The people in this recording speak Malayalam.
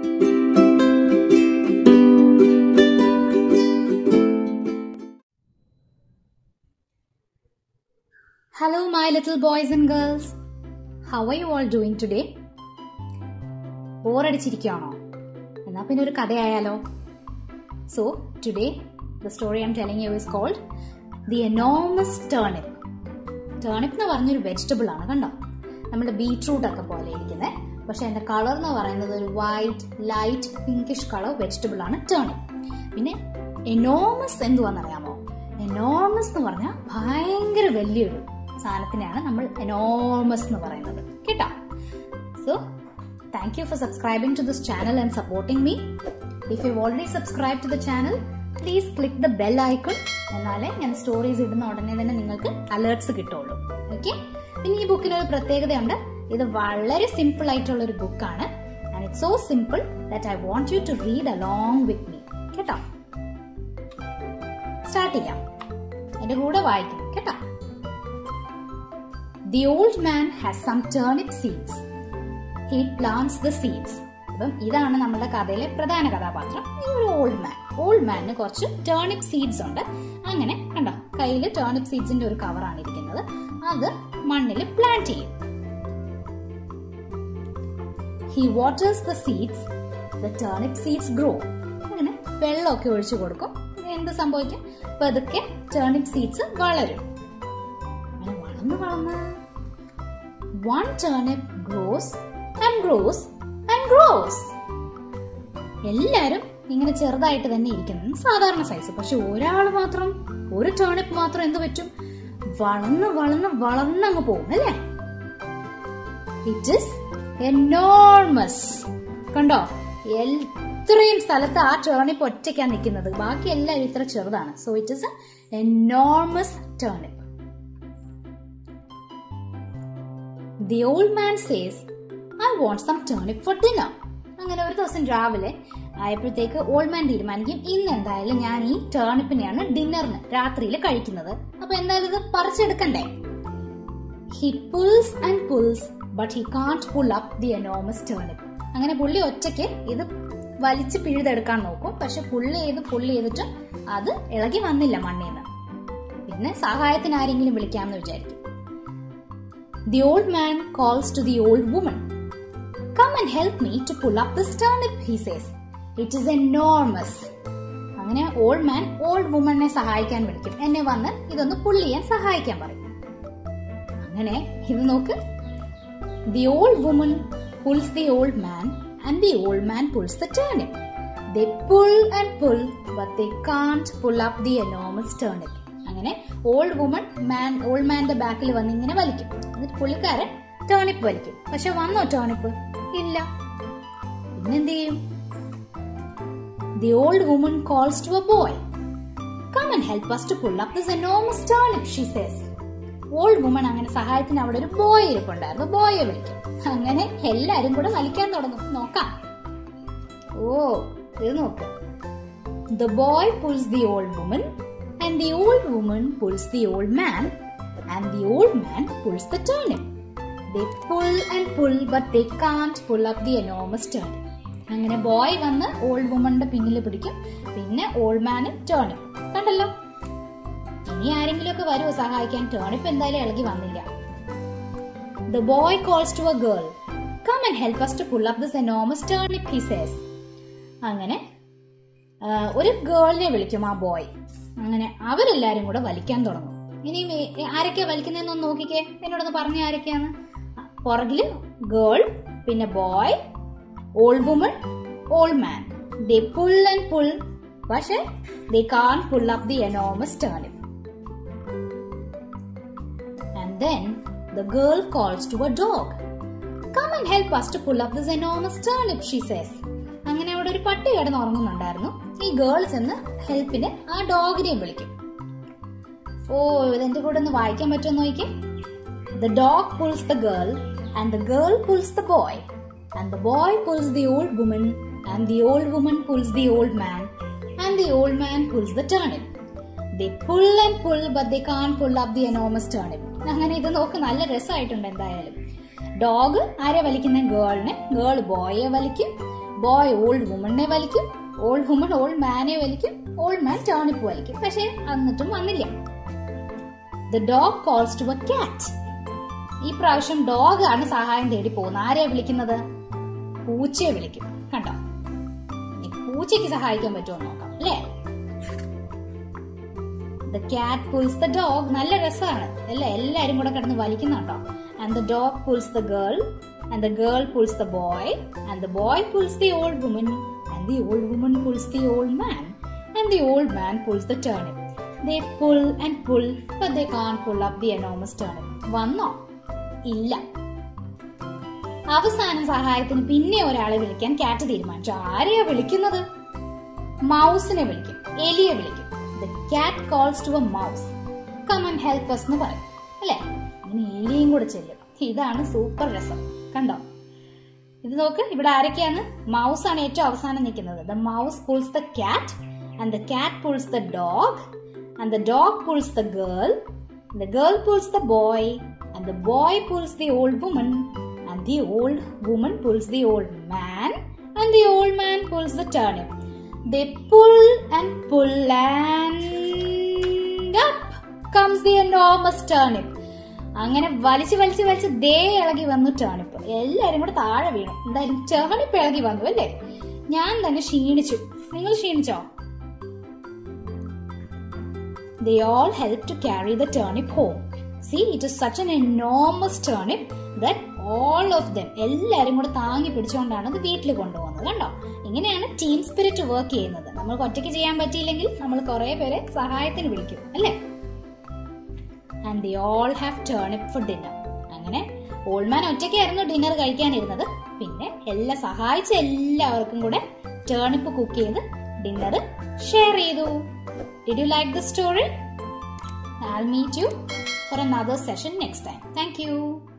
Hello, my little boys and girls. How are you all doing today? ബോറടിച്ചിരിക്കുകയാണോ എന്നാ പിന്നെ ഒരു കഥയായാലോ so today the story I'm telling you is called the enormous turnip turnip എന്ന് പറഞ്ഞൊരു വെജിറ്റബിൾ ആണ് കണ്ടോ നമ്മുടെ ബീട്രൂട്ട് ഒക്കെ പോലെ ഇരിക്കുന്നത് പക്ഷെ അതിന്റെ കളർ എന്ന് പറയുന്നത് ഒരു white light pinkish colour vegetable ആണ് ടേണിപ്പ് പിന്നെ എനോമസ് എന്തുവാന്നറിയാമോ എനോമസ് എന്ന് പറഞ്ഞാൽ ഭയങ്കര വലിയൊരു സാധനത്തിനെയാണ് നമ്മൾ എനോമസ് എന്ന് പറയുന്നത് കേട്ടോ so thank you for subscribing to this channel and supporting me if you already subscribe to the channel please click the bell icon എന്നാലേ ഞാൻ സ്റ്റോറീസ് ഇടുന്ന ഉടനെ തന്നെ നിങ്ങൾക്ക് അലേർട്സ് കിട്ടുള്ളൂ ഓക്കെ പിന്നെ ഈ ബുക്കിന് ഒരു പ്രത്യേകതയുണ്ട് ഇത് വളരെ സിമ്പിൾ ആയിട്ടുള്ള ഒരു ബുക്കാണ് and it so simple that I want you to read along with me കേട്ടോ സ്റ്റാർട്ട് ചെയ്യാം എന്റെ കൂടെ വായിക്കും കേട്ടോ the old man has some turnip seeds he plants the seeds അപ്പം ഇതാണ് നമ്മുടെ കഥയിലെ പ്രധാന കഥാപാത്രം ഈ ഒരു ഓൾഡ് മാൻ ഓൾഡ് മാനിന് കുറച്ച് ടേണിപ് സീഡ്സ് ഉണ്ട് അങ്ങനെ കണ്ടോ കയ്യിൽ ടേണിപ് സീഡ്സിന്റെ ഒരു കവറാണ് ഇരിക്കുന്നത് അത് മണ്ണിൽ പ്ലാന്റ് ചെയ്യും he waters the seeds the turnip seeds grow അങ്ങനെ വെള്ളമൊക്കെ ഒഴിച്ചു കൊടുക്കും എന്ത് സംഭവിക്കും പതുക്കെ ടേണിപ് സീഡ്സ് വളരും അങ്ങനെ വളർന്ന് വളർന്ന് one turnip grows and grows and grows എല്ലാരും ഇങ്ങനെ ചെറുതായിട്ട് തന്നെ ഇരിക്കുന്നത് സാധാരണ സൈസ് പക്ഷെ ഒരാൾ മാത്രം ഒരു ടേണിപ്പ് മാത്രം എന്ത് പറ്റും വളർന്ന് വളർന്ന് വളർന്നങ്ങ് പോകും അല്ലേ ഇറ്റ് ഇസ് എനോർമസ് കണ്ടോ എത്രയും സ്ഥലത്ത് ആ ടേണിപ്പ് ഒറ്റയ്ക്കാണ് നിൽക്കുന്നത് ബാക്കി എല്ലാവരും ഇത്ര ചെറുതാണ് so it is enormous turnip the old man says I want some turnip for dinner അങ്ങനെ ഒരു ദിവസം രാവിലെ ആയപ്പോഴത്തേക്ക് ഓൾഡ് മാൻ തീരുമാനിക്കും ഇന്ന് എന്തായാലും ഞാൻ ഈ ടേണിപ്പിനെയാണ് ഡിന്നറിന് രാത്രിയിൽ കഴിക്കുന്നത് അപ്പൊ എന്തായാലും ഇത് പറിച്ചെടുക്കണ്ടേ he pulls and pulls but he can't pull up the enormous turnip അങ്ങനെ പുള്ളി ഒറ്റയ്ക്ക് ഇത് വലിച്ച് പിഴുതെടുക്കാൻ നോക്കും പക്ഷെ പുള്ളി ചെയ്ത് പുള്ളി ചെയ്തിട്ട് അത് ഇളകി വന്നില്ല മണ്ണിൽ നിന്ന് പിന്നെ സഹായത്തിന് ആരെങ്കിലും വിളിക്കാമെന്ന് വിചാരിക്കും the old man calls to the old woman come and help me to pull up this turnip he says it is enormous അങ്ങനെ ഓൾഡ് മാൻ ഓൾഡ് വുമണിനെ സഹായിക്കാൻ വിളിക്കും എന്നെ വന്ന് ഇതൊന്ന് പുള്ളി ചെയ്യാൻ സഹായിക്കാൻ പറയും അങ്ങനെ ഇത് നോക്ക് the old woman pulls the old man and the old man pulls the turnip they pull and pull but they can't pull up the enormous turnip അങ്ങനെ ഓൾഡ് വുമൺ മാൻ ഓൾഡ് മാന്റെ ബാക്കിൽ വന്ന് ഇങ്ങനെ വലിക്കും എന്നിട്ട് പുള്ളിക്കാരൻ ടേണിപ്പ് വലിക്കും പക്ഷെ വന്നോ ടേണിപ്പ് ഇല്ല പിന്നെന്ത് ചെയ്യും the old woman calls to a boy come and help us to pull up this enormous turnip she says old woman അങ്ങനെ സഹായത്തിന് അവിടെ ഒരു ബോയ് ഇരിപ്പുണ്ടായിരുന്നു ബോയെ വിളിക്കും അങ്ങനെ എല്ലാരും കൂടെ വലിക്കാൻ തുടങ്ങും നോക്കാം ഓ ഇത് നോക്ക് the boy pulls the old woman and the old woman pulls the old man and the old man pulls the turnip they pull and pull but they can't pull up the enormous turnip അങ്ങനെ ബോയ് വന്ന് ഓൾഡ് വുമണിന്റെ പിന്നിൽ പിടിക്കും പിന്നെ ഓൾഡ് മാന് ടേണിപ്പ് കണ്ടല്ലോ ഇനി ആരെങ്കിലും ഒക്കെ വരുമോ സഹായിക്കാൻ ടേണിപ്പ് എന്തായാലും ഇളകി വന്നില്ല the boy calls to a girl come and help us to pull up this enormous turnip he says അങ്ങനെ ആ, ഒരു ഗേളിനെ വിളിക്കും ആ ബോയ് അങ്ങനെ അവരെല്ലാരും കൂടെ വലിക്കാൻ തുടങ്ങും ഇനി വേ- ആരൊക്കെയാ വലിക്കുന്നതെന്നൊന്ന് നോക്കിക്കേ എന്നോടൊന്ന് പറഞ്ഞ ആരൊക്കെയാന്ന് ആ, പുറകില് ഗേൾ പിന്നെ boy old woman old man they pull and pull പക്ഷെ they can't pull up the enormous turnip And then the girl calls to a dog. Come and help us to pull up this enormous turnip, she says. അങ്ങനെ അവിടെ ഒരു പട്ടി കിടന്ന് ഉറങ്ങുന്നുണ്ടായിരുന്നു ഈ ഗേൾ ചെന്ന് ഹെൽപ്പിന് ആ ഡോഗിനെയും വിളിക്കും ഓ ഇതെന്റെ കൂടെ ഒന്ന് വായിക്കാൻ പറ്റുമോ നോക്കിക്കേ the dog pulls the girl and the girl pulls the boy and the boy pulls the old woman and the old woman pulls the old man and the old man pulls the turnip they pull and pull but they can't pull up the enormous turnip അങ്ങനെ ഇത് നോക്ക് നല്ല രസമായിട്ടുണ്ട് എന്തായാലും ഡോഗ് ആരെ വലിക്കുന്ന ഗേളിനെ ഗേൾ ബോയെ വലിക്കും ബോയ് ഓൾഡ് വുമണിനെ വലിക്കും ഓൾഡ് വുമൺ ഓൾഡ് മാനെ വലിക്കും ഓൾഡ് മാൻ ടേണിപ്പ് വലിക്കും പക്ഷെ എന്നിട്ടും വന്നില്ല the dog calls to a cat ഈ പ്രാവശ്യം ഡോഗ് ആണ് സഹായം തേടി പോകുന്നത് ആരെയാ വിളിക്കുന്നത് പൂച്ചയെ വിളിക്കും കണ്ടോ ഇനി പൂച്ചയ്ക്ക് സഹായിക്കാൻ പറ്റുമോ എന്ന് നോക്കാം അല്ലേ the cat pulls the dog നല്ല രസമാണ് അല്ലേ എല്ലാരും കൂടെ കിടന്ന് വലിക്കുന്നുണ്ടോ and the dog pulls the girl and the girl pulls the boy and the boy pulls the old woman and the old woman pulls the old man and the old man pulls the turnip they pull and pull but they can't pull up the enormous turnip വന്നോ ഇല്ല അവസാനം സഹായത്തിന് പിന്നെ ഒരാളെ വിളിക്കാൻ കാറ്റ് തീരുമാനിച്ചു ആരെയാ വിളിക്കുന്നത് മൗസിനെ വിളിക്കും എലിയെ വിളിക്കും the cat calls to a mouse come and help എന്ന് പറയും അല്ലേ ഇനി എലിയും കൂടെ ചെല്ലും ഇതാണ് സൂപ്പർ രസം കണ്ടോ ഇത് നോക്ക് ഇവിടെ ആരൊക്കെയാണ് മൗസ് ആണ് ഏറ്റവും അവസാനം നിൽക്കുന്നത് the mouse pulls the cat and the cat pulls the dog and the dog pulls the girl the girl pulls the boy and the boy pulls the old woman and the old woman pulls the old man and the old man pulls the turnip They pull and pull and up comes the enormous turnip. അങ്ങനെ വലിച്ച് വലിച്ച് വലിച്ച് ദേ ഇളകി വന്നു ടേണിപ്പ് എല്ലാരും കൂടെ താഴെ വീണു എന്തായാലും ടേണിപ്പ് ഇളകി വന്നു അല്ലേ ഞാൻ തന്നെ ക്ഷീണിച്ചു നിങ്ങൾ ക്ഷീണിച്ചോ They all help to carry the turnip home. See, it is such an enormous turnip that all of them എല്ലാരും കൂടെ താങ്ങി പിടിച്ചുകൊണ്ടാണ് അത് വീട്ടിൽ കൊണ്ടുപോകുന്നത് കണ്ടോ ഇങ്ങനെയാണ് ടീം സ്പിരിറ്റ് വർക്ക് ചെയ്യുന്നത് നമ്മൾക്ക് ഒറ്റയ്ക്ക് ചെയ്യാൻ പറ്റിയില്ലെങ്കിൽ നമ്മൾ കുറെ പേരെ സഹായത്തിന് വിളിക്കും അല്ലേ and the all have turnip for dinner അങ്ങനെ ഓൾമാൻ ഒറ്റയ്ക്കായിരുന്നു ഡിന്നർ കഴിക്കാനിരുന്നത് പിന്നെ എല്ലാം സഹായിച്ച എല്ലാവർക്കും കൂടെ ടേണിപ്പ് കുക്ക് ചെയ്ത് ഡിന്നർ ഷെയർ ചെയ്തു did you like the story I'll meet you for another session next time. Thank you.